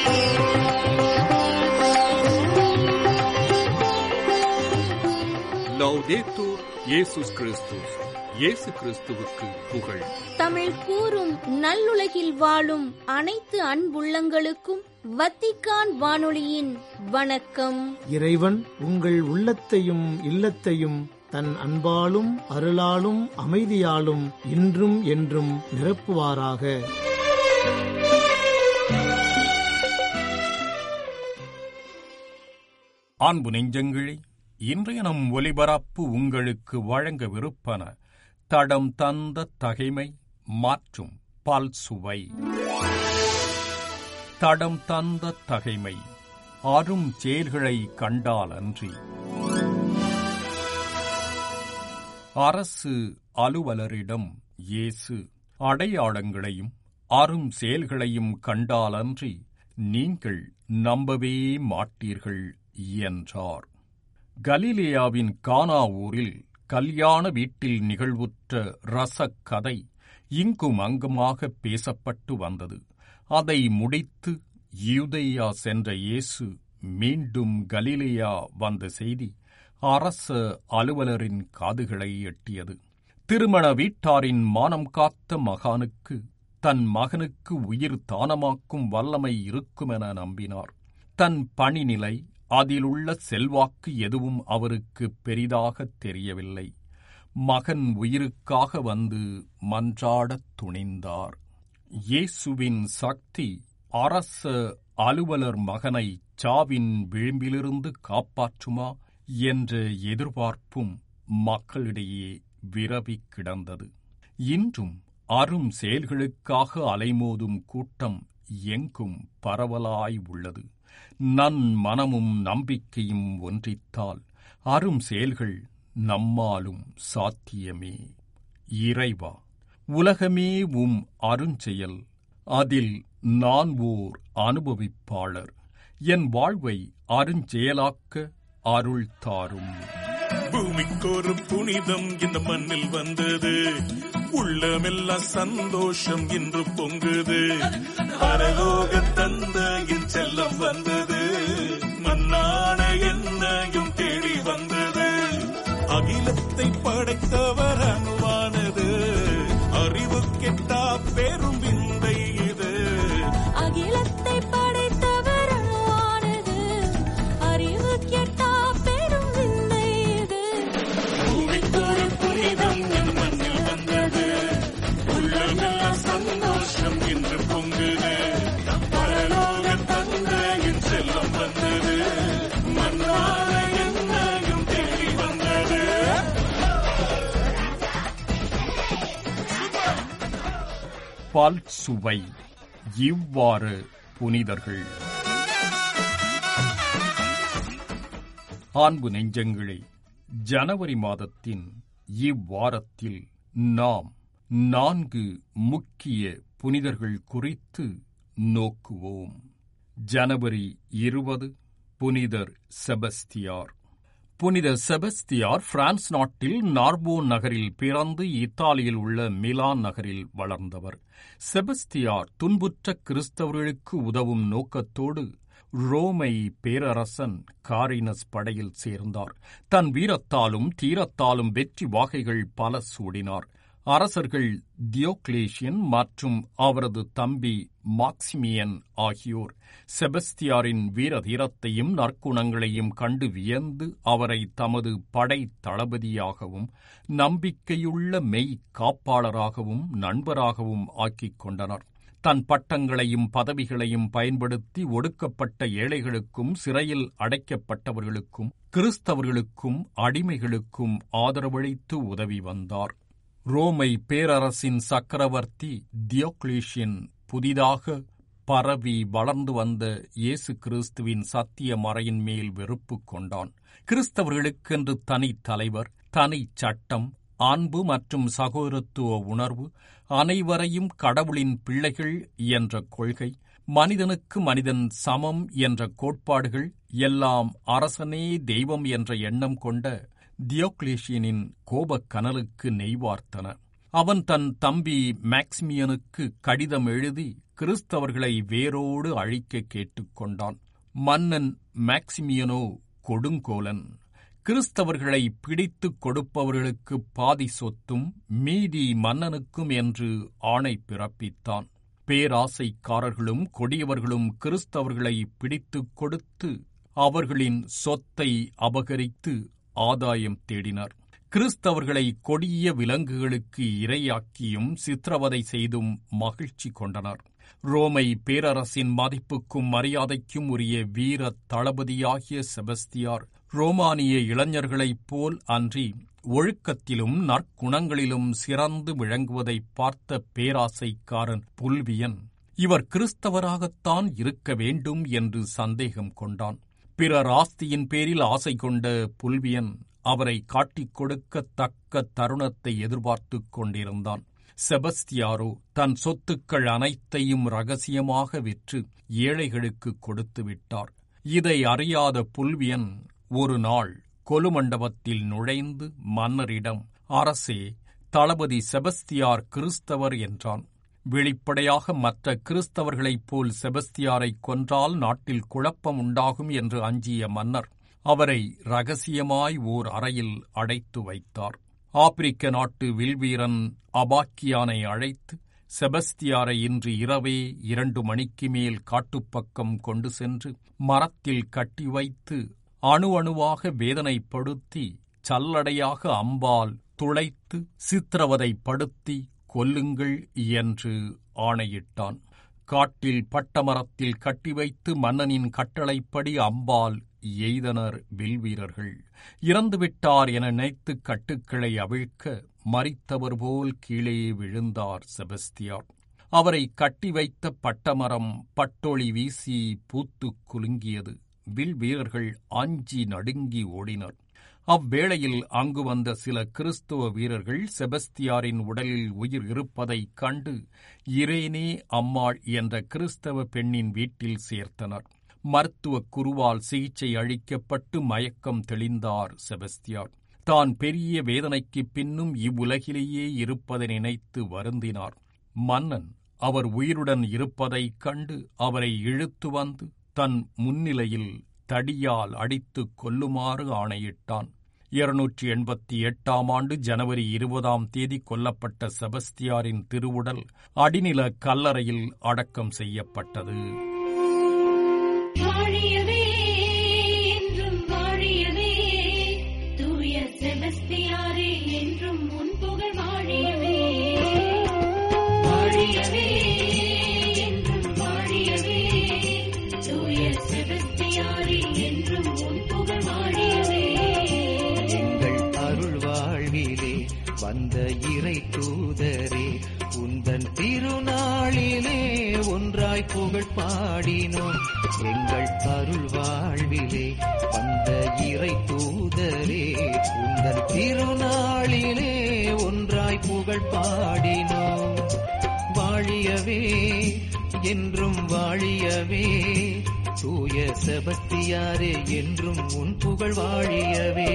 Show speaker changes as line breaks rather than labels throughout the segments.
லௌதேத்தூர் இயேசுஸ் கிறிஸ்துஸ் இயேசு கிறிஸ்துவுக்கு புகழ்
தமிழ் கூறும் நல்லுலகில் வாழும் அனைத்து அன்புள்ளங்களுக்கும் வத்திக்கான் வானொலியின் வணக்கம்
இறைவன் உங்கள் உள்ளத்தையும் இல்லத்தையும் தன் அன்பாலும் அருளாலும் அமைதியாலும் இன்றும் என்றும் நிரப்புவாராக
அன்பு நெஞ்சங்களே இன்றைய நம் ஒலிபரப்பு உங்களுக்கு வழங்கவிருப்பன தடம் தந்த தகைமை மற்றும் பல் சுவை தடம் தந்த தகைமை அரும் செயல்களை கண்டால் அன்றி அரசு அலுவலரிடம் இயேசு அடையாளங்களையும் அரும் செயல்களையும் கண்டாலன்றி நீங்கள் நம்பவே மாட்டீர்கள் என்றார் கலிலேயாவின் கானா ஊரில் கல்யாண வீட்டில் நிகழ்வுற்ற ரசக் கதை இங்கும் அங்குமாக பேசப்பட்டு வந்தது அதை முடித்து யூதேயா சென்ற இயேசு மீண்டும் கலிலேயா வந்த செய்தி அரச அலுவலரின் காதுகளை எட்டியது திருமண வீட்டாரின் மானம் காத்த மகானுக்கு தன் மகனுக்கு உயிர் தானமாக்கும் வல்லமை இருக்குமென நம்பினார் தன் பணிநிலை அதிலுள்ள செல்வாக்கு எதுவும் அவருக்கு பெரிதாகத் தெரியவில்லை மகன் உயிருக்காக வந்து மன்றாடத் துணிந்தார் இயேசுவின் சக்தி அரச அலுவலர் மகனை சாவின் விளிம்பிலிருந்து காப்பாற்றுமா என்ற எதிர்பார்ப்பும் மக்களிடையே விரவிக் கிடந்தது இன்றும் அரும் செயல்களுக்காக அலைமோதும் கூட்டம் எங்கும் பரவலாய் உள்ளது நன் மனமும் நம்பிக்கையும் ஒன்றித்தால் அரும் செயல்கள் நம்மாலும் சாத்தியமே இறைவா உலகமே உம் அருஞ்செயல் அதில் நான் ஓர் அனுபவிப்பாளர் என் வாழ்வை அருஞ்செயலாக்க அருள் தாரும்
பூமிக்கொரு புனிதம் இந்த மண்ணில் வந்தது உள்ளமெல்லாம் சந்தோஷம் இன்று பொங்குது பரலோக தந்த என் செல்லம் வந்தது மண்ணான என்னையும் தேடி வந்தது அகிலத்தை படைத்தவர் அணுவானது அறிவு கெட்டா பெரும் விந்தை இது
அகிலத்தை படைத்தவர் அணுவானது அறிவு கெட்டா பெரும் விந்தை இது
பூமிக்கொரு புனிதம் இந்த மண்ணில் வந்தது உள்ளமெல்லாம் சந்தோஷம் இன்று பொங்குது பரலோக தந்த என் செல்லம் வந்தது மண்ணான என்னையும் தேடி வந்தது
பல் சுவை இவ்வாறு புனிதர்கள் அன்பு நெஞ்சங்களே ஜனவரி மாதத்தின் இவ்வாரத்தில் நாம் நான்கு முக்கிய புனிதர்கள் குறித்து நோக்குவோம் ஜனவரி இருபது புனிதர் செபஸ்தியார் புனித செபஸ்தியார் பிரான்ஸ் நாட்டில் நார்போன் நகரில் பிறந்து இத்தாலியில் உள்ள மிலான் நகரில் வளர்ந்தவர் செபஸ்தியார் துன்புற்ற கிறிஸ்தவர்களுக்கு உதவும் நோக்கத்தோடு ரோமை பேரரசன் காரினஸ் படையில் சேர்ந்தார் தன் வீரத்தாலும் தீரத்தாலும் வெற்றி வாகைகள் பல சூடினார் அரசர்கள் தியோக்லேஷியன் மற்றும் அவரது தம்பி மாக்சிமியன் ஆகியோர் செபஸ்தியாரின் வீர தீரத்தையும் நற்குணங்களையும் கண்டு வியந்து அவரை தமது படை தளபதியாகவும் நம்பிக்கையுள்ள மெய் காப்பாளராகவும் நண்பராகவும் ஆக்கிக் கொண்டனர் தன் பட்டங்களையும் பதவிகளையும் பயன்படுத்தி ஒடுக்கப்பட்ட ஏழைகளுக்கும் சிறையில் அடைக்கப்பட்டவர்களுக்கும் கிறிஸ்தவர்களுக்கும் அடிமைகளுக்கும் ஆதரவளித்து உதவி வந்தார் ரோமை பேரரசின் சக்கரவர்த்தி தியோக்ளேஷியன் புதிதாக பரவி வளர்ந்து வந்த இயேசு கிறிஸ்துவின் சத்திய மறையின் மேல் வெறுப்பு கொண்டான் கிறிஸ்தவர்களுக்கென்று தனி தலைவர் தனி சட்டம் அன்பு மற்றும் சகோதரத்துவ உணர்வு அனைவரையும் கடவுளின் பிள்ளைகள் என்ற கொள்கை மனிதனுக்கு மனிதன் சமம் என்ற கோட்பாடுகள் எல்லாம் அரசனே தெய்வம் என்ற எண்ணம் கொண்ட தியோக்லேஷியனின் கோபக் கனலுக்கு நெய்வார்த்தன அவன் தன் தம்பி மேக்சிமியனுக்கு கடிதம் எழுதி கிறிஸ்தவர்களை வேரோடு அழிக்க கேட்டுக்கொண்டான் மன்னன் மேக்சிமியனோ கொடுங்கோலன் கிறிஸ்தவர்களை பிடித்துக் கொடுப்பவர்களுக்கு பாதி சொத்தும் மீதி மன்னனுக்கும் என்று ஆணை பிறப்பித்தான் பேராசைக்காரர்களும் கொடியவர்களும் கிறிஸ்தவர்களை பிடித்துக் கொடுத்து அவர்களின் சொத்தை அபகரித்து ஆதாயம் தேடினர் கிறிஸ்தவர்களை கொடிய விலங்குகளுக்கு இரையாக்கியும் சித்திரவதை செய்தும் மகிழ்ச்சி கொண்டனர் ரோமை பேரரசின் மதிப்புக்கும் மரியாதைக்கும் உரிய வீர தளபதியாகிய செபஸ்தியார் ரோமானிய இளைஞர்களைப் போல் அன்றி ஒழுக்கத்திலும் நற்குணங்களிலும் சிறந்து விளங்குவதைப் பார்த்த பேராசைக்காரன் புல்வியன் இவர் கிறிஸ்தவராகத்தான் இருக்க வேண்டும் என்று சந்தேகம் கொண்டான் பிறர் ஆஸ்தியின் பேரில் ஆசை கொண்ட புல்வியன் அவரை காட்டிக் கொடுக்க தக்க தருணத்தை எதிர்பார்த்துக் கொண்டிருந்தான் செபஸ்தியாரோ தன் சொத்துக்கள் அனைத்தையும் ரகசியமாக விற்று ஏழைகளுக்கு கொடுத்து விட்டார் இதை அறியாத புல்வியன் ஒரு நாள் கொலுமண்டபத்தில் நுழைந்து மன்னரிடம் அரசே தளபதி செபஸ்தியார் கிறிஸ்தவர் என்றான் வெளிப்படையாக மற்ற கிறிஸ்தவர்களைப் போல் செபஸ்தியாரை கொன்றால் நாட்டில் குழப்பம் உண்டாகும் என்று அஞ்சிய மன்னர் அவரை ரகசியமாய் ஓர் அறையில் அடைத்து வைத்தார் ஆப்பிரிக்க நாட்டு வில்வீரன் அபாக்கியானை அழைத்து செபஸ்தியாரை இன்று இரவே இரண்டு மணிக்கு மேல் காட்டுப்பக்கம் கொண்டு சென்று மரத்தில் கட்டி வைத்து அணு அணுவாக வேதனைப்படுத்தி சல்லடையாக அம்பால் துளைத்து சித்திரவதைப்படுத்தி கொல்லுங்கள் என்று ஆணையிட்டான் காட்டில் பட்டமரத்தில் கட்டி வைத்து மன்னனின் கட்டளைப்படி அம்பால் எய்தனர் வில்வீரர்கள் இறந்துவிட்டார் என நினைத்து கட்டுக்களை அவிழ்க்க மறித்தவர் போல் கீழே விழுந்தார் செபஸ்தியார் அவரை கட்டி வைத்த பட்டமரம் பட்டொளி வீசி பூத்துக் குலுங்கியது வில் வீரர்கள் அஞ்சி நடுங்கி ஓடினர் அவ்வேளையில் அங்கு வந்த சில கிறிஸ்துவ வீரர்கள் செபஸ்தியாரின் உடலில் உயிர் இருப்பதைக் கண்டு இரேனே அம்மாள் என்ற கிறிஸ்தவ பெண்ணின் வீட்டில் சேர்த்தனர் மருத்துவ குருவால் சிகிச்சை அளிக்கப்பட்டு மயக்கம் தெளிந்தார் செபஸ்தியார் தான் பெரிய வேதனைக்குப் பின்னும் இவ்வுலகிலேயே இருப்பதை நினைத்து வருந்தினார் மன்னன் அவர் உயிருடன் இருப்பதைக் கண்டு அவரை இழுத்து வந்து தன் முன்னிலையில் தடியால் அடித்துக் கொல்லுமாறு ஆணையிட்டான் இருநூற்றி எண்பத்தி எட்டாம் ஆண்டு ஜனவரி இருபதாம் தேதி கொல்லப்பட்ட செபஸ்தியாரின் திருவுடல் அடிநில கல்லறையில் அடக்கம் செய்யப்பட்டது
வாழியவே என்றும் வாழியவே தூய செபஸ்தியாரே என்றும் உன் புகழ் வாழியவே வாழியவே என்றும் வாழியவே தூய செபஸ்தியாரே என்றும் உன் புகழ் வாழியவே
எங்கள் அருள் வாழ்விலே வந்த இறை தூதரே உந்தன் திருநாளிலே ஒன்றாய் புகழ் பாடினோம் எங்கள் அருள் வாழ்விலே வந்த இறை தூதரே உந்தன் திருநாளிலே ஒன்றாய் புகழ் பாடினோம் வாழியவே என்றும் வாழியவே தூய செபஸ்தியாரே என்றும் உன் புகழ் வாழியவே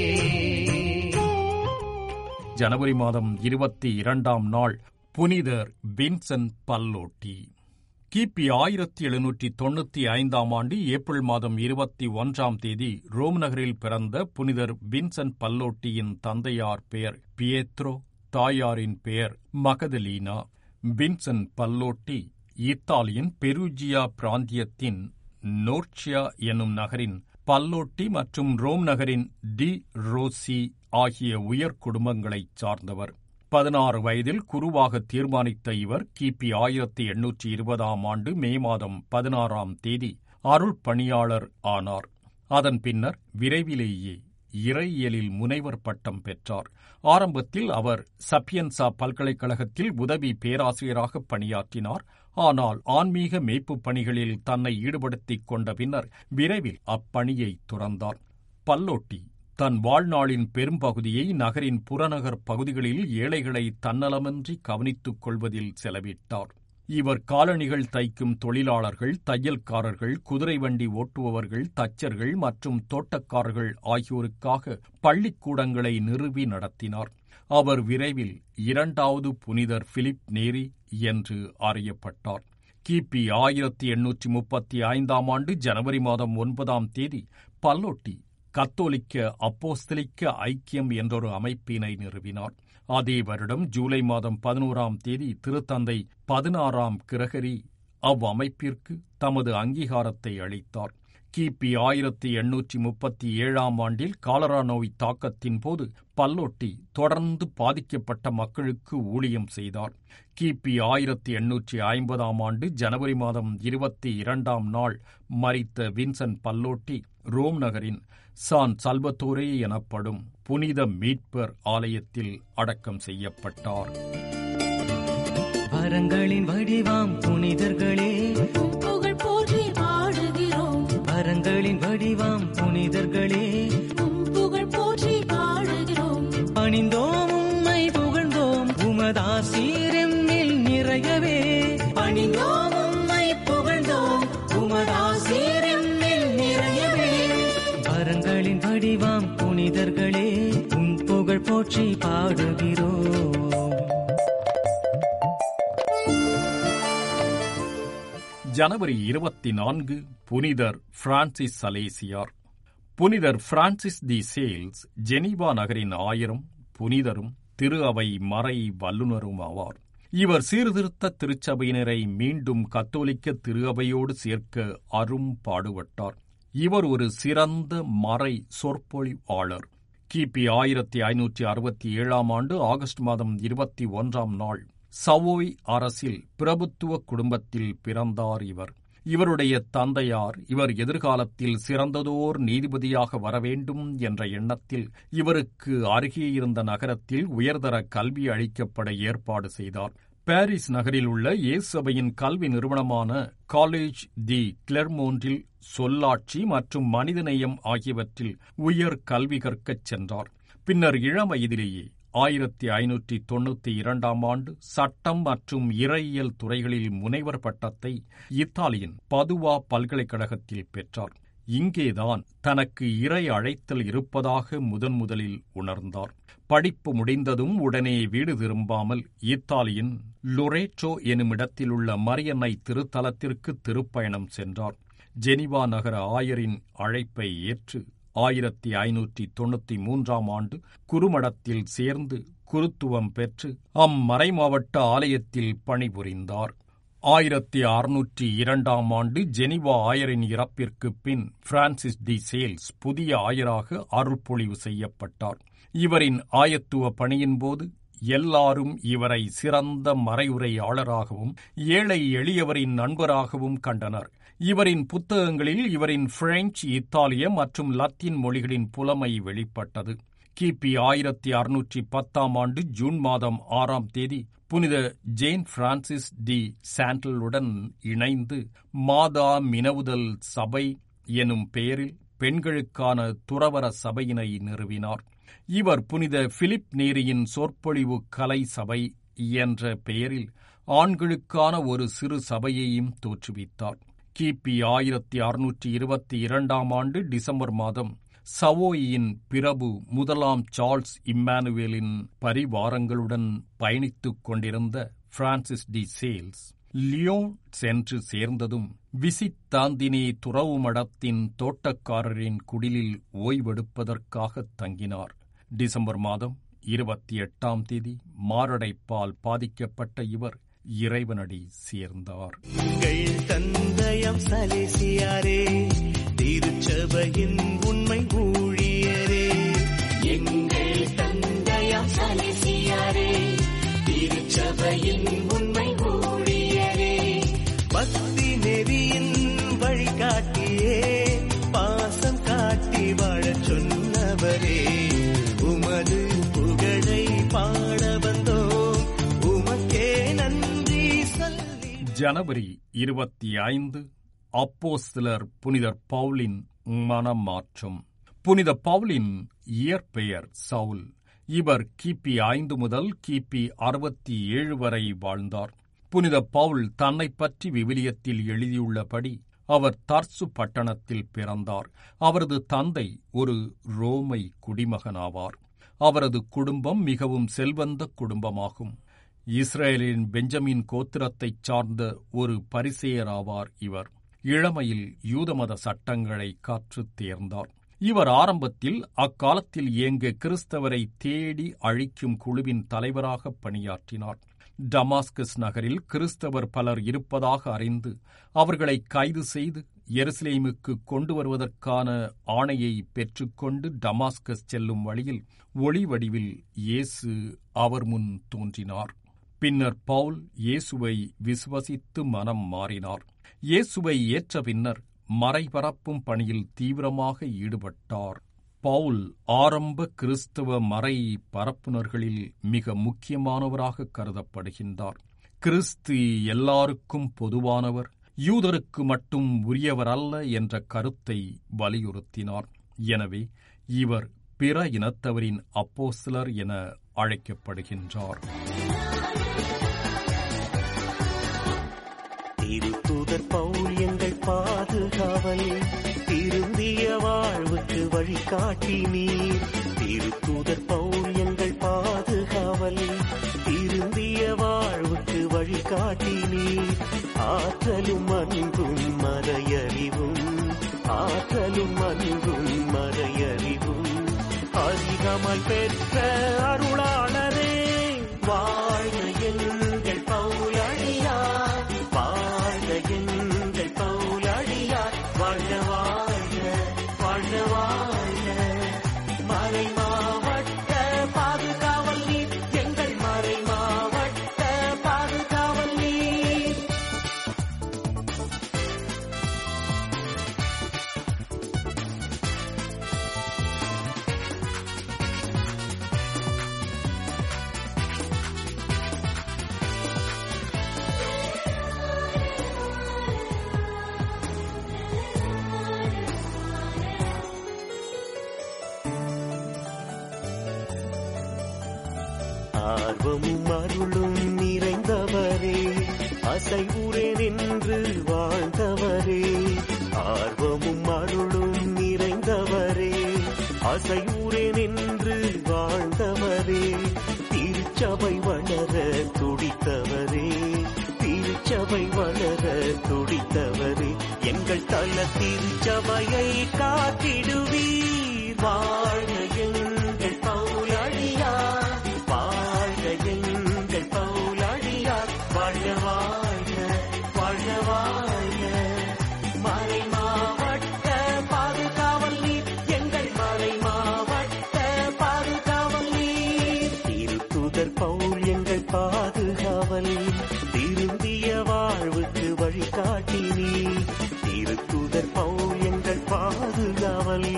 ஜனவரி மாதம் இருபத்தி இரண்டாம் நாள் புனிதர் வின்சென்ட் பல்லோட்டி கிபி ஆயிரத்தி எழுநூற்றி தொண்ணூற்றி ஐந்தாம் ஆண்டு ஏப்ரல் மாதம் இருபத்தி ஒன்றாம் தேதி ரோம் நகரில் பிறந்த புனிதர் வின்சென்ட் பல்லோட்டியின் தந்தையார் பெயர் பியேத்ரோ தாயாரின் பெயர் மகதலீனா வின்சென்ட் பல்லோட்டி இத்தாலியின் பெருஜியா பிராந்தியத்தின் நோர்ச்சியா என்னும் நகரின் பல்லோட்டி மற்றும் ரோம் நகரின் டி ரோசி ஆகிய உயர் குடும்பங்களைச் சார்ந்தவர் பதினாறு வயதில் குருவாக தீர்மானித்த இவர் கிபி ஆயிரத்தி எண்ணூற்றி இருபதாம் ஆண்டு மே மாதம் பதினாறாம் தேதி அருள் பணியாளர் ஆனார் அதன் பின்னர் விரைவிலேயே இறையியலில் முனைவர் பட்டம் பெற்றார் ஆரம்பத்தில் அவர் சப்பியன்சா பல்கலைக்கழகத்தில் உதவி பேராசிரியராக பணியாற்றினார் ஆனால் ஆன்மீக மேய்ப்புப் பணிகளில் தன்னை ஈடுபடுத்திக் கொண்ட பின்னர் விரைவில் அப்பணியை துறந்தார் பல்லோட்டி தன் வாழ்நாளின் பெரும்பகுதியை நகரின் புறநகர் பகுதிகளில் ஏழைகளை தன்னலமின்றி கவனித்துக் கொள்வதில் செலவிட்டார் இவர் காலணிகள் தைக்கும் தொழிலாளர்கள் தையல்காரர்கள் குதிரை வண்டி ஓட்டுபவர்கள் தச்சர்கள் மற்றும் தோட்டக்காரர்கள் ஆகியோருக்காக பள்ளிக்கூடங்களை நிறுவி நடத்தினார் அவர் விரைவில் இரண்டாவது புனிதர் பிலிப் நேரி என்று அறியப்பட்டார் கிபி ஆயிரத்தி எண்ணூற்றி முப்பத்தி ஐந்தாம் ஆண்டு ஜனவரி மாதம் ஒன்பதாம் தேதி பல்லோட்டி கத்தோலிக்க அப்போஸ்தலிக்க ஐக்கியம் என்றொரு அமைப்பினை நிறுவினார் அதே வருடம் ஜூலை மாதம் பதினோராம் தேதி திருத்தந்தை பதினாறாம் கிரகரி அவ்வமைப்பிற்கு தமது அங்கீகாரத்தை அளித்தார் கிபி ஆயிரத்தி எண்ணூற்றி முப்பத்தி ஏழாம் ஆண்டில் காலரா நோய் தாக்கத்தின் போது பல்லோட்டி தொடர்ந்து பாதிக்கப்பட்ட மக்களுக்கு ஊழியம் செய்தார் கிபி ஆயிரத்தி எண்ணூற்றி ஐம்பதாம் ஆண்டு ஜனவரி மாதம் இருபத்தி இரண்டாம் நாள் மரித்த வின்சென்ட் பல்லோட்டி ரோம் நகரின் சான் சல்வத்தோரே எனப்படும் புனித மீட்பர் ஆலயத்தில் அடக்கம் செய்யப்பட்டார்
வரங்களின் வடிவாம் புனிதர்களே
புகழ் போற்றி பாடுகிறோம்
வரங்களின் வடிவாம் புனிதர்களே
உம் புகழ் போற்றி பாடுகிறோம்
பணிந்தோம் உம்மை புகழ்ந்தோம் உமதாசீரெம்மில் நிறையவே பணிந்தோம் உம்மை புகழ்ந்தோம் உமதாசீரெம்மில் நிறையவே வரங்களின் வடிவாம் புனிதர்களே உம் புகழ் போற்றி பாடுகிறோம்
ஜனவரி இருபத்தி நான்கு புனிதர் பிரான்சிஸ் சலேசியார் புனிதர் பிரான்சிஸ் தி சேல்ஸ் ஜெனீவா நகரின் ஆயரும் புனிதரும் திரு அவை மறை வல்லுநரும் ஆவார் இவர் சீர்திருத்த திருச்சபையினரை மீண்டும் கத்தோலிக்க திரு அவையோடு சேர்க்க அரும் பாடுபட்டார் இவர் ஒரு சிறந்த மறை சொற்பொழிவாளர் கிபி ஆயிரத்தி ஐநூற்றி அறுபத்தி ஏழாம் ஆண்டு ஆகஸ்ட் மாதம் இருபத்தி ஒன்றாம் நாள் சவோய் அரசில் பிரபுத்துவ குடும்பத்தில் பிறந்தார் இவர் இவருடைய தந்தையார் இவர் எதிர்காலத்தில் சிறந்ததோர் நீதிபதியாக வரவேண்டும் என்ற எண்ணத்தில் இவருக்கு அருகே இருந்த நகரத்தில் உயர்தர கல்வி அளிக்கப்பட ஏற்பாடு செய்தார் பாரிஸ் நகரில் உள்ள இயேசபையின் கல்வி நிறுவனமான காலேஜ் தி கிளெர்மோன்றில் சொல்லாட்சி மற்றும் மனிதநேயம் ஆகியவற்றில் உயர் கல்வி கற்கச் சென்றார் பின்னர் இளம் வயதிலேயே ஆயிரத்தி ஐநூற்றி தொண்ணூத்தி இரண்டாம் ஆண்டு சட்டம் மற்றும் இறையியல் துறைகளில் முனைவர் பட்டத்தை இத்தாலியின் பதுவா பல்கலைக்கழகத்தில் பெற்றார் இங்கேதான் தனக்கு இறை அழைத்தல் இருப்பதாக முதன் முதலில் உணர்ந்தார் படிப்பு முடிந்ததும் உடனே வீடு திரும்பாமல் இத்தாலியின் லொரேட்டோ எனுமிடத்திலுள்ள மரியன்னை திருத்தலத்திற்கு திருப்பயணம் சென்றார் ஜெனிவா நகர ஆயரின் அழைப்பை ஏற்று ஆயிரத்தி ஐநூற்றி தொண்ணூத்தி மூன்றாம் ஆண்டு குறுமடத்தில் சேர்ந்து குருத்துவம் பெற்று அம்மறைமாவட்ட ஆலயத்தில் பணிபுரிந்தார் ஆயிரத்தி அறுநூற்றி இரண்டாம் ஆண்டு ஜெனிவா ஆயரின் இறப்பிற்குப் பின் பிரான்சிஸ் டி சேல்ஸ் புதிய ஆயராக அருள்பொழிவு செய்யப்பட்டார் இவரின் ஆயத்துவ பணியின் போது எல்லாரும் இவரை சிறந்த மறையுரையாளராகவும் ஏழை எளியவரின் நண்பராகவும் கண்டனர் இவரின் புத்தகங்களில் இவரின் பிரெஞ்சு இத்தாலிய மற்றும் லத்தீன் மொழிகளின் புலமை வெளிப்பட்டது கிபி ஆயிரத்தி அறுநூற்றி பத்தாம் ஆண்டு ஜூன் மாதம் ஆறாம் தேதி புனித ஜேன் பிரான்சிஸ் டி சாண்டலுடன் இணைந்து மாதா மினவுதல் சபை எனும் பெயரில் பெண்களுக்கான துறவர சபையினை நிறுவினார் இவர் புனித பிலிப் நேரியின் சொற்பொழிவு கலை சபை என்ற பெயரில் ஆண்களுக்கான ஒரு சிறு சபையையும் தோற்றுவித்தார் கிபி ஆயிரத்தி அறுநூற்றி இருபத்தி இரண்டாம் ஆண்டு டிசம்பர் மாதம் சவோயின் பிரபு முதலாம் சார்ல்ஸ் இம்மானுவேலின் பரிவாரங்களுடன் பயணித்துக் கொண்டிருந்த பிரான்சிஸ் டி சேல்ஸ் லியோன் சென்று சேர்ந்ததும் விசித்தாந்தினே துறவு மடத்தின் தோட்டக்காரரின் குடிலில் ஓய்வெடுப்பதற்காக தங்கினார் டிசம்பர் மாதம் இருபத்தி எட்டாம் தேதி மாரடைப்பால் பாதிக்கப்பட்ட இவர் இறைவனடி சேர்ந்தார்
எங்கள் தந்தயம் சலேசியாரே திருச்சபையின் உண்மை ஊழியரே எங்கள் தந்தயம் சலேசியாரே திருச்சபையின் உண்மை ஊழியரே பக்தி நெறியின் வழிகாட்டியே பாசம் காட்டி வாழச் சொன்னவரே உமது புகழை பாட வந்தோம் உமக்கே நன்றி சொல்லி
ஜனவரி இருபத்தி ஐந்து அப்போஸ்தலர் புனிதர் பவுலின் மனமாற்றம் புனித பவுலின் இயற்பெயர் சவுல் இவர் கிபி ஐந்து முதல் கிபி அறுபத்தி ஏழு வரை வாழ்ந்தார் புனித பவுல் தன்னைப் பற்றி விவிலியத்தில் எழுதியுள்ளபடி அவர் தர்சு பட்டணத்தில் பிறந்தார் அவரது தந்தை ஒரு ரோமை குடிமகனாவார் அவரது குடும்பம் மிகவும் செல்வந்த குடும்பமாகும் இஸ்ரேலின் பெஞ்சமின் கோத்திரத்தைச் சார்ந்த ஒரு பரிசேயராவார் இவர் இளமையில் யூதமத சட்டங்களை கற்றுத் தேர்ந்தார் இவர் ஆரம்பத்தில் அக்காலத்தில் இயங்க கிறிஸ்தவரை தேடி அழிக்கும் குழுவின் தலைவராக பணியாற்றினார் டமாஸ்கஸ் நகரில் கிறிஸ்தவர் பலர் இருப்பதாக அறிந்து அவர்களை கைது செய்து எருசலேமுக்கு கொண்டு வருவதற்கான ஆணையை பெற்றுக்கொண்டு டமாஸ்கஸ் செல்லும் வழியில் ஒளி வடிவில் இயேசு அவர் முன் தோன்றினார் பின்னர் பவுல் இயேசுவை விசுவசித்து மனம் மாறினார் இயேசுவை ஏற்ற பின்னர் மறைபரப்பும் பணியில் தீவிரமாக ஈடுபட்டார் பவுல் ஆரம்ப கிறிஸ்தவ மறை பரப்புனர்களில் மிக முக்கியமானவராக கருதப்படுகின்றார் கிறிஸ்து எல்லாருக்கும் பொதுவானவர் யூதருக்கு மட்டும் உரியவர் அல்ல என்ற கருத்தை வலியுறுத்தினார் எனவே இவர் பிற இனத்தவரின் அப்போஸ்தலர் என அழைக்கப்படுகின்றார்
திருத்தூதர் பவுல் எங்கள் பாதுகாவல் திருந்திய வாழ்வுக்கு வழிகாட்டி நீர் திருத்தூதர் பவுல் எங்கள் பாதுகாவல் திருந்திய வாழ்வுக்கு வழிகாட்டி நீர் ஆற்றலும் அன்பும் மறையறிவும் ஆற்றலும் அன்பும் மறையறிவும் அதிகமாய் பெற்ற அருளாளரே வாழ்க எங்கள் பவுலடியார் வாழ்க எங்கள் பவுலடியார் வாழ்க வாழ்க வாழ்க வாழ்க மறை மாவட்ட பாதுகாவல் நீர் எங்கள் மறை மாவட்ட பாதுகாவல் நீர் ஆர்வமும் அருளும் நிறைந்தவரே அசைவுரே நின்று வாழ்ந்தவரே ஆர்வமும் அருளும் நிறைந்தவரே அசைவுரே நின்று வாழ்ந்தவரே திருச்சபை வளர துடித்தவரே திருச்சபை வளர துடித்தவரே எங்கள் தல திருச்சபையை காத்திடுவீர் வாழ்க எங்கள் பவுலடியார் வாழ்க எங்கள் பவுலடியார் வாழ்க வாழ்க வாழ்க வாழ்க மறை மாவட்ட பாதுகாவல் நீர் எங்கள் மறை மாவட்ட பாதுகாவல் நீர் திருத்துதர் பவுல் எங்கள் பாதுகாவல் திருந்திய வாழ்வுக்கு வழிகாட்டி நீர் திருத்துதர் பவுல் எங்கள் பாதுகாவல்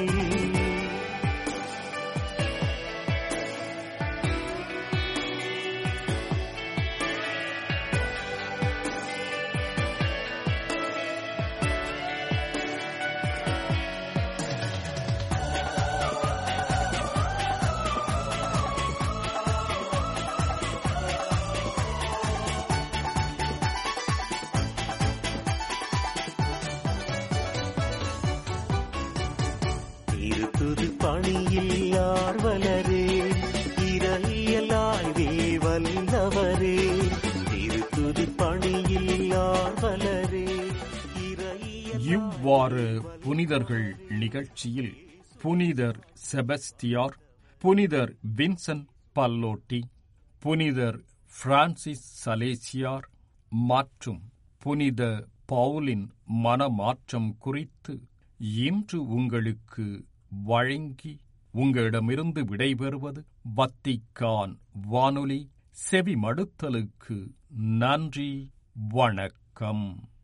திருத்துது பணியில் ஆர்வலரே இறையலாய்வே வல்லவரே திருத்துது பணியில் ஆர்வலரே இறையலாய்
இவ்வாறு புனிதர்கள் நிகழ்ச்சியில் புனிதர் செபஸ்தியார் புனிதர் வின்சென்ட் பல்லோட்டி புனிதர் பிரான்சிஸ் சலேசியார் மற்றும் புனித பவுலின் மனமாற்றம் குறித்து இன்று உங்களுக்கு வழங்கி உங்களிடமிருந்து விடைபெறுவது வத்திக்கான் வானொலி செவி மடுத்தலுக்கு நன்றி வணக்கம்